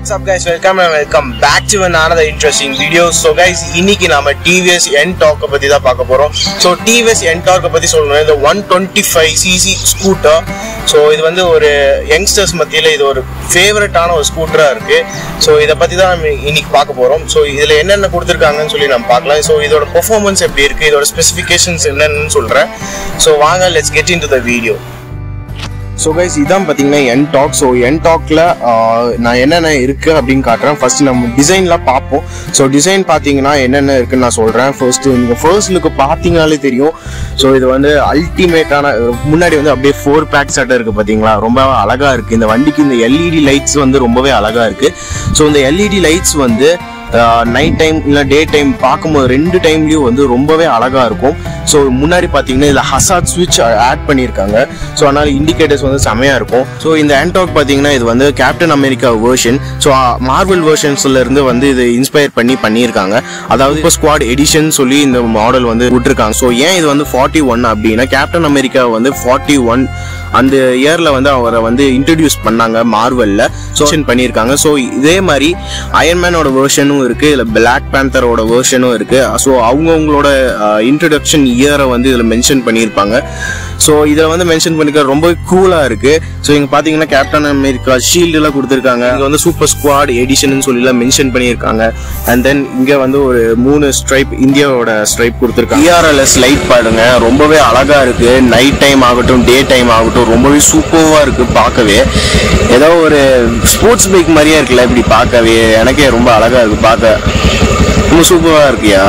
What's up guys welcome and welcome back to another interesting video so guys இன்னைக்கு நாம TVS N Torque பத்தி தான் பார்க்க போறோம் so TVS N Torque பத்தி சொல்லணும் இந்த 125 cc ஸ்கூட்டர் ஸோ இது வந்து ஒரு யங்ஸ்டர்ஸ் மத்தியில் இது ஒரு ஃபேவரட்டான ஒரு ஸ்கூட்டராக இருக்கு ஸோ இதை பற்றி தான் நம்ம இன்னைக்கு பார்க்க போகிறோம் ஸோ இதில் என்னென்ன கொடுத்துருக்காங்கன்னு சொல்லி நம்ம பார்க்கலாம் ஸோ இதோட பெர்ஃபார்மன்ஸ் எப்படி இருக்கு இதோட ஸ்பெசிஃபிகேஷன்ஸ் என்னென்னு சொல்கிறேன் ஸோ வாங்க let's get into the video so guys இதான் பார்த்தீங்கன்னா என் டாக் ஸோ என் டாக்ல நான் என்னென்ன இருக்கு அப்படின்னு காட்டுறேன் ஃபர்ஸ்ட் நம்ம டிசைன்லாம் பார்ப்போம் ஸோ டிசைன் பார்த்தீங்கன்னா என்னென்ன இருக்குன்னு நான் சொல்கிறேன் ஃபர்ஸ்ட் நீங்கள் ஃபர்ஸ்ட் லுக்கு பார்த்தீங்கனாலே தெரியும் ஸோ இது வந்து அல்டிமேட்டான முன்னாடி வந்து அப்படியே ஃபோர் பேக் சட்டை இருக்கு பார்த்தீங்களா ரொம்ப அழகா இருக்கு இந்த வண்டிக்கு இந்த எல்இடி லைட்ஸ் வந்து ரொம்பவே அழகா இருக்கு ஸோ இந்த எல்இடி லைட்ஸ் வந்து நைட் டைம் இல்லை டே டைம் பார்க்கும்போது ரெண்டு டைம்லயும் வந்து ரொம்பவே அழகா இருக்கும் ஸோ முன்னாடி பார்த்தீங்கன்னா இதில் ஹசாத் ஸ்விட்ச் ஆட் பண்ணியிருக்காங்க ஸோ அதனால இண்டிகேட்டர்ஸ் வந்து செமையா இருக்கும் ஸோ இந்த ஆன்டாக் பார்த்தீங்கன்னா இது வந்து captain America version so Marvel வேர்ஷன்ஸ்ல இருந்து வந்து இது இன்ஸ்பயர் பண்ணி பண்ணியிருக்காங்க அதாவது இப்போ ஸ்குவாட் எடிஷன் சொல்லி இந்த மாடல் வந்து விட்டுருக்காங்க ஸோ ஏன் இது வந்து ஃபார்ட்டி ஒன் அப்படின்னா கேப்டன் அமெரிக்கா வந்து ஃபார்ட்டி ஒன் அந்த இயர்ல வந்து அவரை வந்து இன்ட்ரடியூஸ் பண்ணாங்க மார்வல்ல ஸோ பண்ணியிருக்காங்க ஸோ இதே மாதிரி அயன்மேனோட வேர்ஷனும் இருக்கு இதுல பிளாக் பேந்தரோட வேர்ஷனும் இருக்கு ஸோ அவங்கவுங்களோட இன்ட்ரடக்ஷன் இயரை வந்து இதுல மென்ஷன் பண்ணியிருப்பாங்க ஸோ இதில் வந்து மென்ஷன் பண்ணிக்க ரொம்ப கூலா இருக்கு ஸோ இங்க பாத்தீங்கன்னா கேப்டன் அமெரிக்கா ஷீல்டு எல்லாம் கொடுத்துருக்காங்க இங்க வந்து சூப்பர் ஸ்குவாட் எடிஷன் சொல்லி எல்லாம் மென்ஷன் பண்ணியிருக்காங்க அண்ட் தென் இங்க வந்து ஒரு மூணு ஸ்ட்ரைப் இந்தியாவோட ஸ்ட்ரைப் கொடுத்துருக்காங்க இஆர்எல்எஸ் லைட் பாடுங்க ரொம்பவே அழகா இருக்கு நைட் டைம் ஆகட்டும் டே டைம் ஆகட்டும் ரொம்பவே சூப்பர்வா இருக்கு பார்க்கவே ஏதோ ஒரு ஸ்போர்ட்ஸ் பைக் மாதிரியே இருக்குல்ல இப்படி பார்க்கவே எனக்கே ரொம்ப அழகா இருக்கு பார்க்க ரொம்ப சூப்பரா இருக்குயா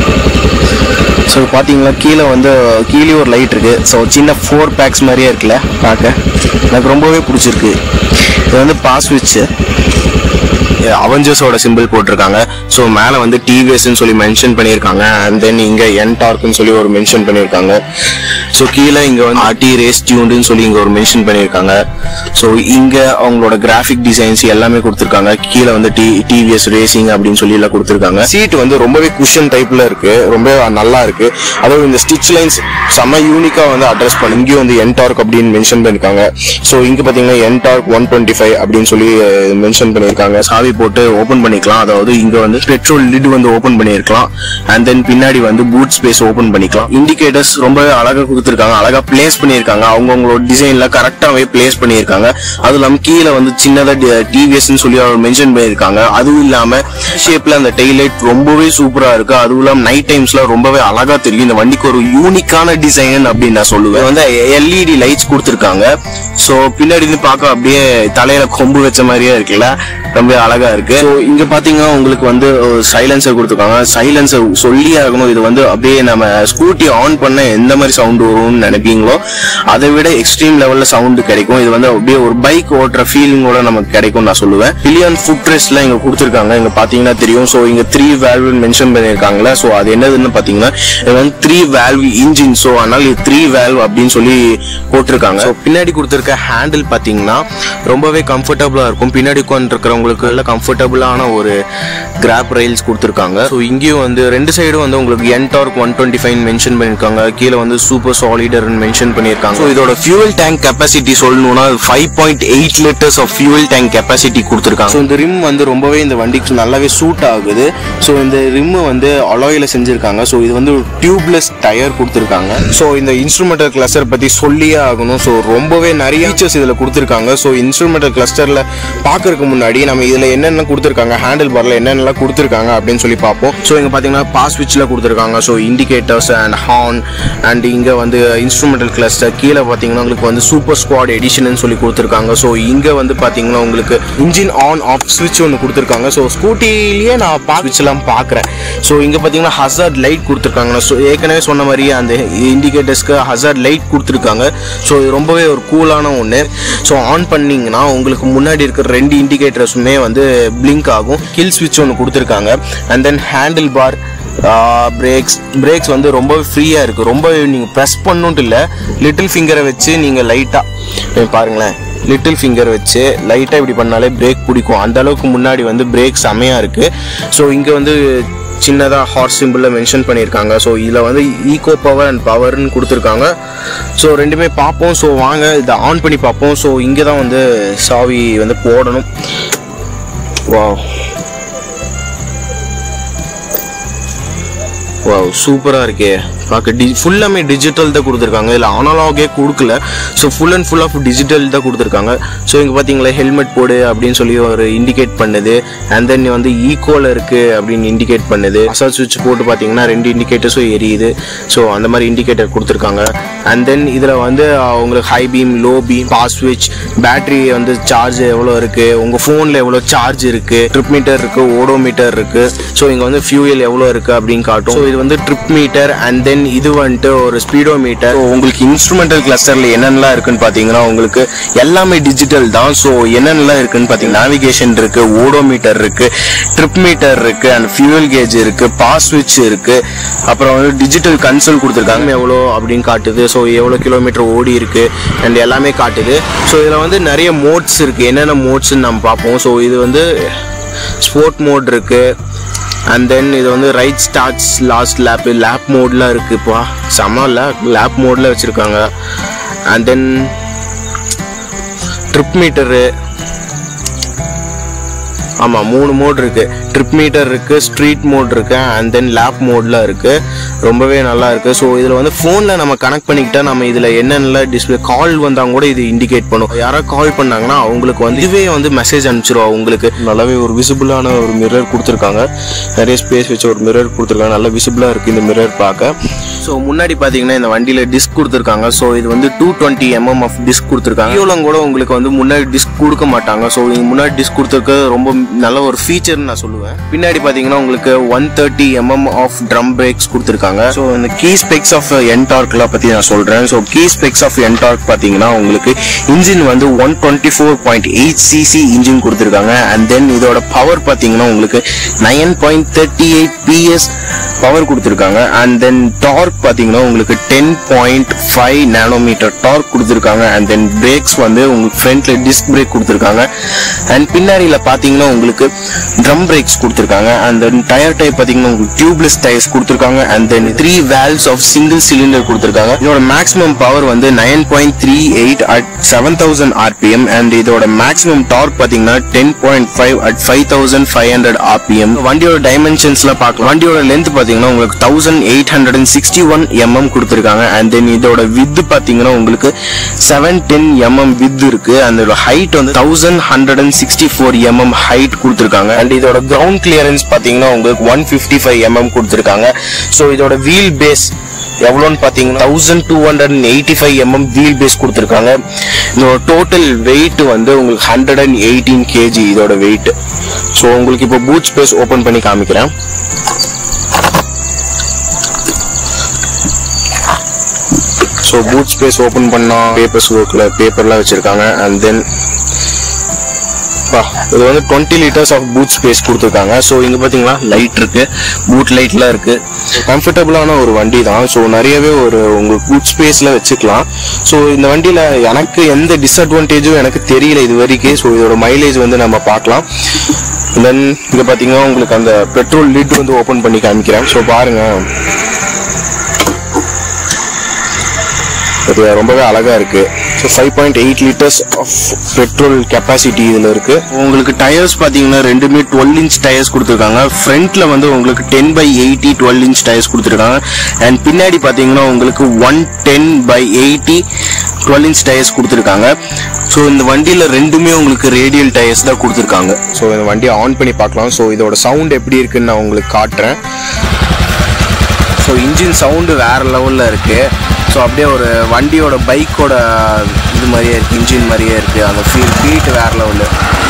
ஸோ பார்த்தீங்களா கீழே வந்து கீழே ஒரு லைட் இருக்கு ஸோ சின்ன ஃபோர் பேக்ஸ் மாதிரியே இருக்குல்ல பார்க்க எனக்கு ரொம்பவே பிடிச்சிருக்கு இது வந்து பாஸ் ஸ்விட்ச் அவெஞ்சர்ஸோட சிம்பிள் போட்டிருக்காங்க ஸோ மேலே வந்து டிவிஎஸ்ன்னு சொல்லி மென்ஷன் பண்ணியிருக்காங்க அண்ட் தென் இங்கே என் டார்க்னு சொல்லி ஒரு மென்ஷன் பண்ணியிருக்காங்க ஸோ கீழே இங்கே வந்து ஆர்டி ரேஸ் டியூண்டுன்னு சொல்லி இங்கே ஒரு மென்ஷன் பண்ணியிருக்காங்க ஸோ இங்கே அவங்களோட கிராஃபிக் டிசைன்ஸ் எல்லாமே கொடுத்துருக்காங்க கீழே வந்து டி டிவிஎஸ் ரேசிங் அப்படின்னு சொல்லி எல்லாம் கொடுத்துருக்காங்க சீட் வந்து ரொம்பவே குஷன் டைப்ல இருக்கு ரொம்ப நல்லா இருக்கு அதாவது இந்த ஸ்டிச் லைன்ஸ் செம்ம யூனிக்கா வந்து அட்ரஸ் பண்ணி இங்கேயும் வந்து என் டார்க் அப்படின்னு மென்ஷன் பண்ணிருக்காங்க ஸோ இங்க பாத்தீங்கன்னா Ntorq one twenty five அப்படின்னு சொல்லி மென்ஷன் பண்ணியிருக்காங்க சாவி போட்டு ஓபன் பண்ணிக்கலாம் அதாவது இங்க வந்து பெட்ரோல் லிட் வந்து ஓபன் பண்ணிருக்கலாம் அண்ட் தென் பின்னாடி வந்து பூட் ஸ்பேஸ் ஓபன் பண்ணிக்கலாம் இண்டிகேட்டர்ஸ் ரொம்ப அழகா கொடுத்துருக்காங்க அழகா பிளேஸ் பண்ணிருக்காங்க அவங்கவுங்களோட டிசைன்ல கரெக்டாவே பிளேஸ் பண்ணிருக்காங்க அதுவும் இல்லாம கீழே வந்து சின்னதா டிவிஎஸ் சொல்லி அவர் மென்ஷன் பண்ணிருக்காங்க அதுவும் இல்லாம ஷேப்ல அந்த டெய்லைட் ரொம்பவே சூப்பரா இருக்கு அதுவும் இல்லாம நைட் டைம்ஸ்ல ரொம்பவே அழகா தெரியும் இந்த வண்டிக்கு ஒரு யூனிக்கான டிசைன் அப்படின்னு நான் சொல்லுவேன் வந்து எல்இடி லைட்ஸ் கொடுத்துருக்காங்க ஸோ பின்னாடி இருந்து பார்க்க அப்படியே தலையில கொம்பு வச்ச மாதிரியே இருக்குல்ல ரொம்ப அழகா இருக்கு ஸோ இங்க பாத்தீங்கன்னா உங்களுக்கு வந்து சைலன்சர் கொடுத்துருக்காங்க சைலன்சர் சொல்லி ஆகணும் இது வந்து அப்படியே நம்ம ஸ்கூட்டி ஆன் பண்ண எந்த மாதிரி சவுண்ட் வரும்னு நினைப்பீங்களோ அதை விட எக்ஸ்ட்ரீம் லெவல்ல சவுண்ட் கிடைக்கும் இது வந்து அப்படியே ஒரு பைக் ஓட்டுற ஃபீலிங்கோட நமக்கு கிடைக்கும் நான் சொல்லுவேன் பில்லியன் ஃபுட் ரெஸ்ட்ல இங்க கொடுத்துருக்காங்க இங்க பாத்தீங்கன்னா தெரியும் ஸோ இங்க த்ரீ வேல்வ் மென்ஷன் பண்ணிருக்காங்களா ஸோ அது என்னதுன்னு பாத்தீங்கன்னா இது வந்து த்ரீ வேல்வ் இன்ஜின் ஸோ அதனால இது த்ரீ வேல்வ் அப்படின்னு சொல்லி போட்டிருக்காங்க ஸோ பின்னாடி கொடுத்துருக்க ஹேண்டில் பாத்தீங்கன்னா ரொம்பவே கம்ஃபர்டபுளா இருக்கும் பின்னாடி உட்காந்துருக்கிறவங்களுக்கு எல்லாம் கம்ஃபர்டபுளான ஒரு கிராப் ரயில்ஸ் கொடுத்துருக்காங்க ஸோ இங்கேயும் வந்து ரெண்டு சைடும் வந்து உங்களுக்கு Ntorq one twenty five mention பண்ணியிருக்காங்க கீழே வந்து சூப்பர் சாலிடர் மென்ஷன் பண்ணியிருக்காங்க ஸோ இதோட ஃபியூல் டேங்க் கெப்பாசிட்டி சொல்லணும்னா five point eight litres of fuel tank capacity கொடுத்துருக்காங்க ஸோ இந்த ரிம் வந்து ரொம்பவே இந்த வண்டிக்கு நல்லாவே சூட் ஆகுது ஸோ இந்த ரிம் வந்து அலாயில செஞ்சிருக்காங்க ஸோ இது வந்து டியூப்லெஸ் டயர் கொடுத்துருக்காங்க ஸோ இந்த இன்ஸ்ட்ருமெண்டல் கிளஸ்டர் பத்தி சொல்லியே ஆகணும் ஸோ ரொம்பவே நிறைய ஃபீச்சர்ஸ் இதில் கொடுத்துருக்காங்க ஸோ இன்ஸ்ட்ருமெண்டல் கிளஸ்டர்ல பார்க்கறதுக்கு முன்னாடி நம்ம இதில் என்னென்ன கொடுத்துருக்காங்க ஹேண்டில் பார்ல என்னென்னலாம் கொடுத்துருக்காங்க அப்படின்னு சொல்லி பார்ப்போம் ஸோ இங்கே பார்த்தீங்கன்னா பாஸ் ஸ்விட்சில் கொடுத்துருக்காங்க so indicators and horn and இங்கே வந்து இன்ஸ்ட்ருமெண்டல் கிளஸ்டர் கீழே பார்த்தீங்கன்னா உங்களுக்கு வந்து சூப்பர் ஸ்குவாட் எடிஷன் சொல்லி கொடுத்துருக்காங்க ஸோ இங்கே வந்து பார்த்தீங்கன்னா உங்களுக்கு இன்ஜின் ஆன் ஆஃப் ஸ்விட்ச் ஒன்று கொடுத்துருக்காங்க ஸோ ஸ்கூட்டிலேயே நான் பா ஸ்விட்ச்லாம் பார்க்குறேன் ஸோ இங்கே பார்த்தீங்கன்னா ஹசார்ட் லைட் கொடுத்துருக்காங்க நான் சொ- ஏற்கனவே சொன்ன மாதிரி அந்த இண்டிகேட்டர்ஸ்க்கு ஹசார்ட் லைட் கொடுத்துருக்காங்க ஸோ இது ரொம்பவே ஒரு கூலான ஒன்று ஸோ ஆன் பண்ணீங்கன்னா உங்களுக்கு முன்னாடி இருக்கிற ரெண்டு இண்டிகேட்டர்ஸுமே வந்து பிளிங்க் ஆகும் கில் ஸ்விட்ச் ஒன்று கொடுத்துருக்காங்க and then handle bar brakes brakes வந்து ரொம்ப ஃப்ரீயாக இருக்குது ரொம்ப நீங்கள் ப்ரெஸ் பண்ணுன்ட்டு இல்லை லிட்டில் ஃபிங்கரை வச்சு நீங்கள் லைட்டாக பாருங்களேன் லிட்டில் ஃபிங்கர் வச்சு லைட்டாக இப்படி பண்ணாலே பிரேக் பிடிக்கும் அந்த அளவுக்கு முன்னாடி வந்து பிரேக் செமையாக இருக்குது ஸோ இங்கே வந்து சின்னதாக ஹார்ஸ் சிம்பிளில் மென்ஷன் பண்ணியிருக்காங்க ஸோ இதில் வந்து ஈகோ பவர் அண்ட் பவர்னு கொடுத்துருக்காங்க ஸோ ரெண்டுமே பார்ப்போம் ஸோ வாங்க இதை ஆன் பண்ணி பார்ப்போம் ஸோ இங்கே தான் வந்து சாவி வந்து போடணும் வாவ் வாவ் சூப்பராக இருக்கே பார்க்க டி ஃபுல்லாமே டிஜிட்டல் தான் கொடுத்துருக்காங்க இதில் அனலாகே கொடுக்கல so full and full of digital தான் கொடுத்துருக்காங்க ஸோ இங்கே பார்த்தீங்களா ஹெல்மெட் போடு அப்படின்னு சொல்லி ஒரு இண்டிகேட் பண்ணுது அண்ட் தென் வந்து ஈக்குவல் இருக்குது அப்படின்னு இண்டிகேட் பண்ணுது அசா சுவிட்ச் போட்டு பார்த்தீங்கன்னா ரெண்டு இண்டிகேட்டர்ஸும் எரியுது ஸோ அந்த மாதிரி இண்டிகேட்டர் கொடுத்துருக்காங்க அண்ட் தென் இதில் வந்து உங்களுக்கு high beam low beam pass ஸ்விட்ச் பேட்டரி வந்து சார்ஜ் எவ்வளோ இருக்குது உங்கள் ஃபோனில் எவ்வளோ சார்ஜ் இருக்குது ட்ரிப் மீட்டர் இருக்குது ஓடோமீட்டர் இருக்குது ஸோ இங்கே வந்து ஃபியூயல் எவ்வளோ இருக்குது அப்படின்னு காட்டும் ஸோ இது வந்து ட்ரிப் மீட்டர் அண்ட் தென் இது வந்துட்டு ஒரு ஸ்பீடோ மீட்டர் உங்களுக்கு இன்ஸ்ட்ருமெண்டல் கிளஸ்டரில் என்னென்னலாம் இருக்குன்னு பார்த்தீங்கன்னா உங்களுக்கு எல்லாமே டிஜிட்டல் தான் ஸோ என்னென்னலாம் இருக்குன்னு பார்த்தீங்கன்னா நேவிகேஷன் இருக்குது ஓடோமீட்டர் இருக்குது ட்ரிப் மீட்டர் இருக்குது அண்ட் ஃபியூயல் கேஜ் இருக்குது பாஸ் ஸ்விட்ச் இருக்குது அப்புறம் வந்து டிஜிட்டல் கன்சோல் கொடுத்துருக்காங்க எவ்வளோ அப்படின்னு காட்டுது ஸோ எவ்வளோ கிலோமீட்டர் ஓடி இருக்கு அண்ட் எல்லாமே காட்டுது ஸோ இதில் வந்து நிறைய மோட்ஸ் இருக்குது என்னென்ன மோட்ஸ்ன்னு நம்ம பார்ப்போம் ஸோ இது வந்து ஸ்போர்ட் மோட் இருக்குது அண்ட் தென் இது வந்து ride starts last lap lap மோட்லாம் இருக்குப்பா செம்ம லேப் லேப் மோடில் வச்சுருக்காங்க அண்ட் தென் ட்ரிப் மீட்டரு ஆமாம் மூணு மோட் இருக்கு ட்ரிப் மீட்டர் இருக்கு ஸ்ட்ரீட் மோட் இருக்கு அண்ட் தென் லேப் மோட்ல இருக்கு ரொம்பவே நல்லா இருக்கு ஸோ இதில் வந்து ஃபோனில் நம்ம கனெக்ட் பண்ணிக்கிட்டா நம்ம இதில் என்னென்ன டிஸ்பிளே கால் வந்தால் கூட இது இண்டிகேட் பண்ணும் யாராவது கால் பண்ணாங்கன்னா அவங்களுக்கு வந்து இதுவே வந்து மெசேஜ் அனுப்பிச்சிரும் உங்களுக்கு நல்லாவே ஒரு விசிபிளான ஒரு மிரர் கொடுத்துருக்காங்க நிறைய ஸ்பேஸ் வச்ச ஒரு மிரர் கொடுத்துருக்காங்க நல்லா விசிபிளாக இருக்குது இந்த மிரர் பார்க்க ஸோ முன்னாடி பார்த்தீங்கன்னா இந்த வண்டியில் டிஸ்க் கொடுத்துருக்காங்க ஸோ இது வந்து two twenty MM of disc கொடுத்துருக்காங்க இவ்வளோ கூட உங்களுக்கு வந்து முன்னாடி டிஸ்க் கொடுக்க மாட்டாங்க ஸோ முன்னாடி டிஸ்க் கொடுத்துருக்க ரொம்ப நல்ல ஒரு ஃபீச்சர்னு நான் சொல்லுவேன் பின்னாடி பார்த்தீங்கன்னா உங்களுக்கு one thirty MM of drum brakes கொடுத்துருக்காங்க ஸோ இந்த கீ ஸ்பெக்ஸ் ஆஃப் என்டார்க்லாம் பற்றி நான் சொல்கிறேன் so key specs of Ntorq பார்த்தீங்கன்னா உங்களுக்கு இன்ஜின் வந்து one twenty four point eight CC engine கொடுத்துருக்காங்க அண்ட் தென் இதோட பவர் பார்த்தீங்கன்னா உங்களுக்கு nine point thirty eight PS power கொடுத்துருக்காங்க அண்ட் தென் டார்க் பார்த்தீங்கன்னா உங்களுக்கு ten point five nanometre torque கொடுத்துருக்காங்க அண்ட் தென் பிரேக்ஸ் வந்து உங்களுக்கு ஃப்ரண்ட்ல டிஸ்க் பிரேக் கொடுத்துருக்காங்க அண்ட் பின்னாடியில் பார்த்தீங்கன்னா உங்களுக்கு ட்ரம் பிரேக்ஸ் கொடுத்துருக்காங்க அண்ட் தென் டயர் டைப் பார்த்தீங்கன்னா உங்களுக்கு டியூப்லெஸ் டயர்ஸ் கொடுத்துருக்காங்க and then three valves of single cylinder கொடுத்துருக்காங்க இதோட மேக்ஸிமம் பவர் வந்து nine point three eight at seven thousand RPM and இதோட மேக்ஸிமம் டார்க் பார்த்தீங்கன்னா ten point five at five thousand five hundred RPM வண்டியோட டைமென்ஷன்ஸ்லாம் பார்க்கலாம் வண்டியோட லென்த் பார்த்தீங்கன்னா உங்களுக்கு thousand eight hundred and sixty one MM கொடுத்துருக்காங்க அண்ட் தென் இதோட வித் பார்த்தீங்கன்னா உங்களுக்கு செவன் டென் எம்எம் வித் இருக்கு அண்ட் இதோட ஹைட் வந்து thousand hundred and sixty four MM height கொடுத்துருக்காங்க அண்ட் இதோட கிரவுண்ட் கிளியரன்ஸ் பார்த்தீங்கன்னா உங்களுக்கு ஒன் ஃபிஃப்டி ஃபைவ் எம்எம் கொடுத்துருக்காங்க ஸோ இதோட வீல் பேஸ் எவ்வளோன்னு பார்த்தீங்கன்னா thousand two hundred and eighty five MM wheel base கொடுத்துருக்காங்க இதோட டோட்டல் வெயிட் வந்து உங்களுக்கு ஹண்ட்ரட் அண்ட் எயிட்டீன் கேஜி இதோட வெயிட் ஸோ உங்களுக்கு இப்போ பூட் ஸ்பேஸ் ஓப்பன் பண்ணி காமிக்கிறேன் ஸோ பூட் ஸ்பேஸ் ஓப்பன் பண்ணா பேப்பர்ஸ் ஒர்க்கில் பேப்பர்லாம் வச்சுருக்காங்க அண்ட் தென் இது வந்து twenty litres of boot space கொடுத்துருக்காங்க ஸோ இங்கே பார்த்தீங்களா லைட் இருக்கு பூட் லைட்லாம் இருக்கு கம்ஃபர்டபுளான ஒரு வண்டி தான் ஸோ நிறையவே ஒரு உங்களுக்கு பூட் ஸ்பேஸில் வச்சுக்கலாம் ஸோ இந்த வண்டியில் எனக்கு எந்த டிஸ்அட்வான்டேஜும் எனக்கு தெரியல இது வரைக்கும் ஸோ இதோட மைலேஜ் வந்து நம்ம பார்க்கலாம் தென் இங்கே பார்த்தீங்கன்னா உங்களுக்கு அந்த பெட்ரோல் லிட் வந்து ஓப்பன் பண்ணி காமிக்கிறேன் ஸோ பாருங்க இது ரொம்பவே அழகா இருக்கு so five point eight litres of petrol capacity இதில் இருக்கு உங்களுக்கு டயர்ஸ் பார்த்தீங்கன்னா ரெண்டுமே டுவெல் இன்ச் டயர்ஸ் கொடுத்துருக்காங்க ஃப்ரண்ட்ல வந்து உங்களுக்கு ten by eighty twelve inch tyres கொடுத்துருக்காங்க அண்ட் பின்னாடி பார்த்தீங்கன்னா உங்களுக்கு one ten by eighty twelve inch tyres கொடுத்துருக்காங்க ஸோ இந்த வண்டியில் ரெண்டுமே உங்களுக்கு ரேடியல் டயர்ஸ் தான் கொடுத்துருக்காங்க ஸோ இந்த வண்டியை ஆன் பண்ணி பார்க்கலாம் ஸோ இதோட சவுண்ட் எப்படி இருக்குன்னு நான் உங்களுக்கு காட்டுறேன் ஸோ இன்ஜின் சவுண்டு வேற லெவலில் இருக்கு ஸோ அப்படியே ஒரு வண்டியோட பைக்கோட இது மாதிரியே இருக்கு இன்ஜின் மாதிரியே இருக்கு அந்த ஃபீல் பீட் வேற லெவலு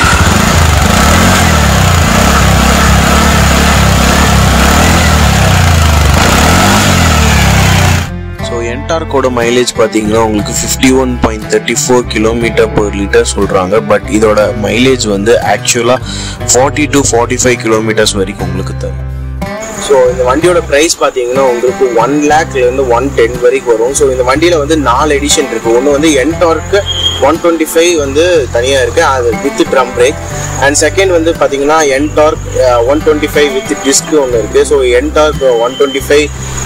ஸோ என்டார்க்கோட மைலேஜ் பார்த்தீங்கன்னா உங்களுக்கு fifty one point thirty four kilometre per litre சொல்கிறாங்க பட் இதோட மைலேஜ் வந்து ஆக்சுவலாக forty to forty five kilometres வரைக்கும் உங்களுக்கு தரும் ஸோ இந்த வண்டியோட ப்ரைஸ் பார்த்தீங்கன்னா உங்களுக்கு ஒன் லேக்லேருந்து ஒன் டென் வரைக்கும் வரும் ஸோ இந்த வண்டியில் வந்து நாலு எடிஷன் இருக்குது ஒன்று வந்து என்டார்க்கு ஒன் டுவெண்ட்டி ஃபைவ் வந்து தனியாக இருக்குது அது with drum brake and second வந்து பார்த்தீங்கன்னா Ntorq one twenty five with disc ஒன்று இருக்குது so Ntorq one twenty five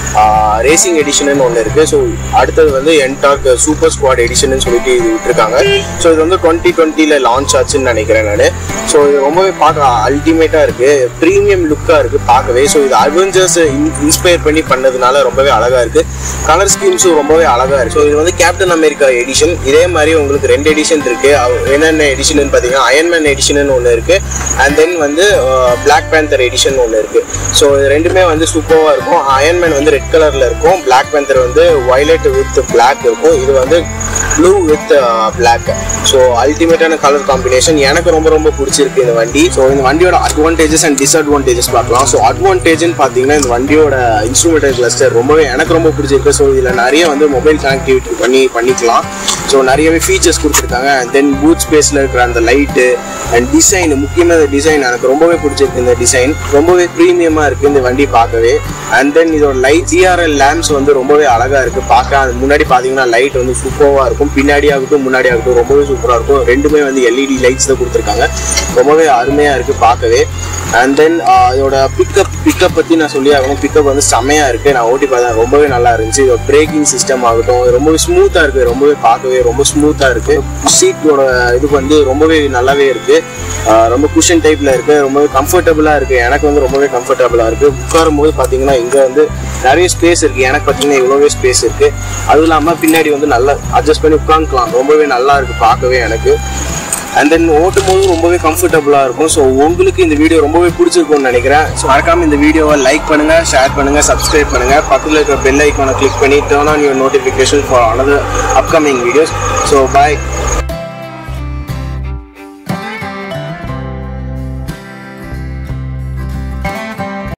racing edition ஒன்று இருக்கு ஸோ அடுத்தது வந்து என்டாக் சூப்பர் ஸ்குவாட் எடிஷன் சொல்லிட்டு இது விட்டுருக்காங்க ஸோ இது வந்து டுவெண்ட்டி டுவெண்ட்டியில் லான்ச் ஆச்சுன்னு நினைக்கிறேன் நான் ஸோ இது ரொம்பவே பார்க்க அல்டிமேட்டாக இருக்கு ப்ரீமியம் லுக்காக இருக்கு பார்க்கவே ஸோ இது அட்வென்ச்சர்ஸ் இன்ஸ்பயர் பண்ணி பண்ணதுனால ரொம்பவே அழகா இருக்கு கலர் ஸ்கீம்ஸும் ரொம்பவே அழகா இருக்கு ஸோ இது வந்து கேப்டன் அமெரிக்கா எடிஷன் இதே மாதிரி உங்களுக்கு ரெண்டு எடிஷன் இருக்கு அவ- என்னென்ன எடிஷன் பார்த்தீங்கன்னா அயன்மேன் எடிஷன் ஒன்று இருக்கு அண்ட் தென் வந்து பிளாக் பேந்தர் எடிஷன் ஒன்று இருக்கு ஸோ இது ரெண்டுமே வந்து சூப்பராக இருக்கும் அயன்மேன் வந்து ரெட் கலர்ல இருக்கும் பிளாக் பேந்தர் வந்து வயலட் வித் பிளாக் இருக்கும் இது வந்து ப்ளூ வித் பிளாக் ஸோ அல்டிமேட்டான கலர் காம்பினேஷன் எனக்கு ரொம்ப ரொம்ப பிடிச்சிருக்கு இந்த வண்டி ஸோ இந்த வண்டியோட அட்வான்டேஜஸ் அண்ட் டிஸ்அட்வான்டேஜஸ் பார்க்கலாம் ஸோ அட்வான்டேஜ்னு பார்த்தீங்கன்னா இந்த வண்டியோட இன்ஸ்ட்ருமெண்டல் கிளஸ்டர் ரொம்பவே எனக்கு ரொம்ப பிடிச்சிருக்கு ஸோ இதில் நிறைய வந்து மொபைல் கனெக்டிவிட்டி பண்ணி பண்ணிக்கலாம் ஸோ நிறையவே ஃபீச்சர்ஸ் கொடுத்துருக்காங்க அண்ட் தென் பூத் ஸ்பேஸில் இருக்கிற அந்த லைட்டு அண்ட் டிசைன் முக்கியமாக டிசைன் எனக்கு ரொம்பவே பிடிச்சிருக்கு இந்த டிசைன் ரொம்பவே ப்ரீமியமாக இருக்குது இந்த வண்டி பார்க்கவே அண்ட் தென் இதோட லைட் டிஆர்எல் லேம்ப்ஸ் வந்து ரொம்பவே அழகாக இருக்குது பார்க்க அது முன்னாடி பார்த்தீங்கன்னா லைட் வந்து சூப்பராக இருக்கும் பின்னாடி ஆகட்டும் முன்னாடி ஆகட்டும் ரொம்பவே சூப்பராக இருக்கும் ரெண்டுமே வந்து எல்இடி லைட்ஸ் தான் கொடுத்துருக்காங்க ரொம்பவே அருமையாக இருக்குது பார்க்கவே அண்ட் தென் இதோட பிக்கப் பிக்கப் பற்றி நான் சொல்லி ஆகணும் பிக்கப் வந்து செம்மையாக இருக்குது நான் ஓட்டி பார்த்தேன் ரொம்பவே நல்லா இருந்துச்சு இதோட பிரேக்கிங் சிஸ்டம் ஆகட்டும் ரொம்பவே ஸ்மூத்தாக இருக்குது ரொம்பவே பார்க்கவே ரொம்ப ஸ்மூத்தாக இருக்குது சீட்டோட இது வந்து ரொம்பவே நல்லாவே இருக்குது ரொம்ப குஷன் டைப்பில் இருக்குது ரொம்பவே கம்ஃபர்டபுளாக இருக்குது எனக்கு வந்து ரொம்பவே கம்ஃபர்டபுளாக இருக்குது உட்காரும் போது பார்த்தீங்கன்னா இங்கே வந்து நிறைய ஸ்பேஸ் இருக்குது எனக்கு பார்த்தீங்கன்னா இவ்வளோவே ஸ்பேஸ் இருக்குது அதுவும் இல்லாமல் பின்னாடி வந்து நல்லா அட்ஜஸ்ட் பண்ணி உட்காந்துக்கலாம் ரொம்பவே நல்லா இருக்குது பார்க்கவே எனக்கு அண்ட் தென் ஓட்டும் போது ரொம்பவே கம்ஃபர்டபுளாக இருக்கும் ஸோ உங்களுக்கு இந்த வீடியோ ரொம்பவே பிடிச்சிருக்கும்னு நினைக்கிறேன் ஸோ மறக்காம இந்த வீடியோவை லைக் பண்ணுங்க ஷேர் பண்ணுங்க சப்ஸ்கிரைப் பண்ணுங்க பக்கத்தில் இருக்கிற பெல் ஐக்கானை கிளிக் பண்ணி turn on your notification for another upcoming videos so bye